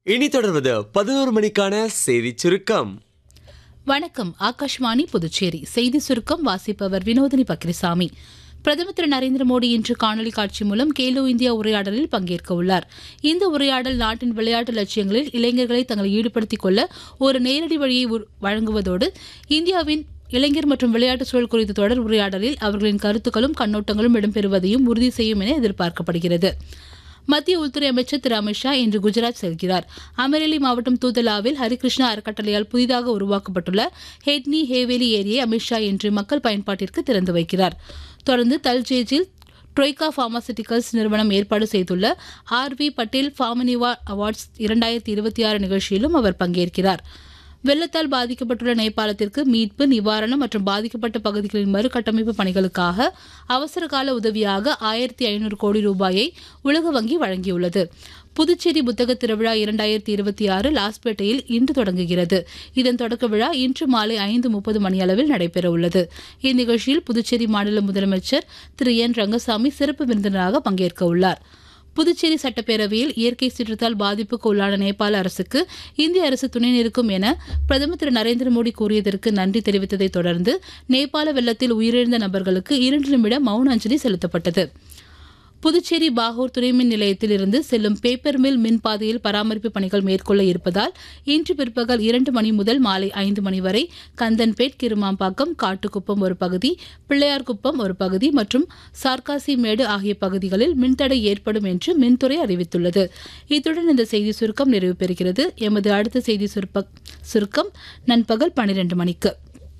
இனி தொடர்வது பதினோரு மணிக்கான செய்தி சுருக்கம் வணக்கம் ஆகாஷ்வாணி புதுச்சேரி செய்தி சுருக்கம் வாசிப்பவர் வினோதினி பக்ரிசாமி பிரதமர் திரு நரேந்திர மோடி இன்று காணொலி காட்சி மூலம் கேலோ இந்தியா உரையாடலில் பங்கேற்க உள்ளார் இந்த உரையாடல் நாட்டின் விளையாட்டு லட்சியங்களில் இளைஞர்களை தங்களை ஈடுபடுத்திக் கொள்ள ஒரு நேரடி வழியை உரு- வழங்குவதோடு இந்தியாவின் இளைஞர் மற்றும் விளையாட்டு சூழல் குறித்த தொடர் உரையாடலில் அவர்களின் கருத்துக்களும் கண்ணோட்டங்களும் இடம்பெறுவதையும் உறுதி செய்யும் என எதிர்பார்க்கப்படுகிறது மத்திய உள்துறை அமைச்சர் திரு அமித்ஷா இன்று குஜராத் செல்கிறார் அமரேலி மாவட்டம் தூதலாவில் ஹரிகிருஷ்ணா அறக்கட்டளையால் புதிதாக உருவாக்கப்பட்டுள்ள ஹெட்னி ஹேவேலி ஏரியை அமித்ஷா இன்று மக்கள் பயன்பாட்டிற்கு திறந்து வைக்கிறார் தொடர்ந்து தல்ஜேஜில் ட்ரோய்கா பார்மாசிட்டிகல்ஸ் நிறுவனம் ஏற்பாடு செய்துள்ள ஆர் வி பட்டேல் ஃபார்மனிவா அவார்ட்ஸ் இரண்டாயிரத்தி இருபத்தி ஆறு நிகழ்ச்சியிலும் அவர் பங்கேற்கிறார் வெள்ளத்தால் பாதிக்கப்பட்டுள்ள நேபாளத்திற்கு மீட்பு நிவாரணம் மற்றும் பாதிக்கப்பட்ட பகுதிகளின் மறுகட்டமைப்பு பணிகளுக்காக அவசர கால உதவியாக ஆயிரத்தி ஐநூறு கோடி ரூபாயை உலக வங்கி வழங்கியுள்ளது புதுச்சேரி புத்தக திருவிழா இரண்டாயிரத்தி இருபத்தி ஆறு லாஸ்பேட்டையில் இன்று தொடங்குகிறது இதன் தொடக்க விழா இன்று மாலை ஐந்து முப்பது மணியளவில் நடைபெறவுள்ளது இந்நிகழ்ச்சியில் புதுச்சேரி மாநில முதலமைச்சர் திரு என் ரங்கசாமி சிறப்பு விருந்தினராக பங்கேற்க உள்ளார் புதுச்சேரி சட்டப்பேரவையில் இயற்கை சீற்றத்தால் பாதிப்புக்கு உள்ளான நேபாள அரசுக்கு இந்திய அரசு துணை நிற்கும் என பிரதமர் திரு நரேந்திர மோடி கூறியதற்கு நன்றி தெரிவித்ததைத் தொடர்ந்து நேபாள வெள்ளத்தில் உயிரிழந்த நபர்களுக்கு இரண்டு நிமிட மௌன அஞ்சலி செலுத்தப்பட்டது புதுச்சேரி பாகூர் துணைமின் நிலையத்தில் இருந்து செல்லும் பேப்பர் மில் மின் பாதையில் பராமரிப்பு பணிகள் மேற்கொள்ள இருப்பதால் இன்று பிற்பகல் இரண்டு மணி முதல் மாலை ஐந்து மணி வரை கந்தன்பேட் கிருமாம்பாக்கம் காட்டுக்குப்பம் ஒரு பகுதி பிள்ளையார்குப்பம் ஒரு பகுதி மற்றும் சார்காசி மேடு ஆகிய பகுதிகளில் மின்தடை ஏற்படும் என்று மின்துறை அறிவித்துள்ளது இத்துடன் இந்த செய்தி சுருக்கம் நிறைவு பெறுகிறது எமது அடுத்த செய்தி சுருப்ப சுருக்கம் நண்பகல் பன்னிரண்டு மணிக்கு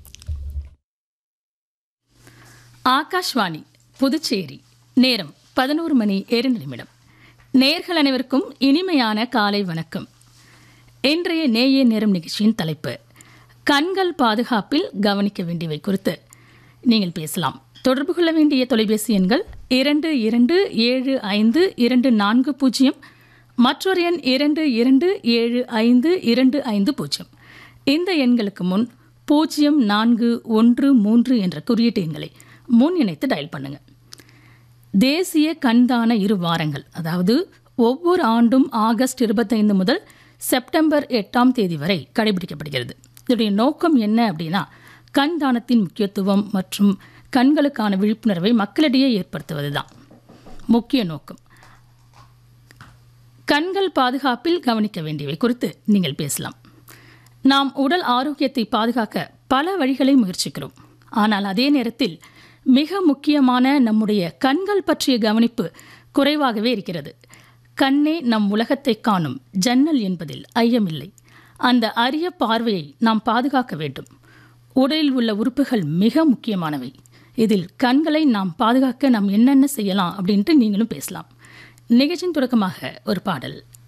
ஆகாஷ்வாணி புதுச்சேரி நேரம் பதினோரு மணி இரண்டு நிமிடம் நேர்கள் அனைவருக்கும் இனிமையான காலை வணக்கம் இன்றைய நேய நேரம் நிகழ்ச்சியின் தலைப்பு கண்கள் பாதுகாப்பில் கவனிக்க வேண்டியவை குறித்து நீங்கள் பேசலாம் தொடர்பு கொள்ள வேண்டிய தொலைபேசி எண்கள் இரண்டு இரண்டு ஏழு ஐந்து இரண்டு நான்கு பூஜ்ஜியம் மற்றொரு எண் இரண்டு இரண்டு ஏழு ஐந்து இரண்டு ஐந்து பூஜ்ஜியம் இந்த எண்களுக்கு முன் பூஜ்ஜியம் நான்கு ஒன்று மூன்று என்ற குறியீட்டு எண்களை முன் இணைத்து டயல் பண்ணுங்க தேசிய கண்தான இரு வாரங்கள் அதாவது ஒவ்வொரு ஆண்டும் ஆகஸ்ட் இருபத்தைந்து முதல் செப்டம்பர் எட்டாம் தேதி வரை கடைபிடிக்கப்படுகிறது இதனுடைய நோக்கம் என்ன அப்படின்னா கண் தானத்தின் முக்கியத்துவம் மற்றும் கண்களுக்கான விழிப்புணர்வை மக்களிடையே ஏற்படுத்துவதுதான் முக்கிய நோக்கம் கண்கள் பாதுகாப்பில் கவனிக்க வேண்டியவை குறித்து நீங்கள் பேசலாம் நாம் உடல் ஆரோக்கியத்தை பாதுகாக்க பல வழிகளை முயற்சிக்கிறோம் ஆனால் அதே நேரத்தில் மிக முக்கியமான நம்முடைய கண்கள் பற்றிய கவனிப்பு குறைவாகவே இருக்கிறது கண்ணே நம் உலகத்தை காணும் ஜன்னல் என்பதில் ஐயமில்லை அந்த அரிய பார்வையை நாம் பாதுகாக்க வேண்டும் உடலில் உள்ள உறுப்புகள் மிக முக்கியமானவை இதில் கண்களை நாம் பாதுகாக்க நாம் என்னென்ன செய்யலாம் அப்படின்ட்டு நீங்களும் பேசலாம் நிகழ்ச்சியின் தொடக்கமாக ஒரு பாடல்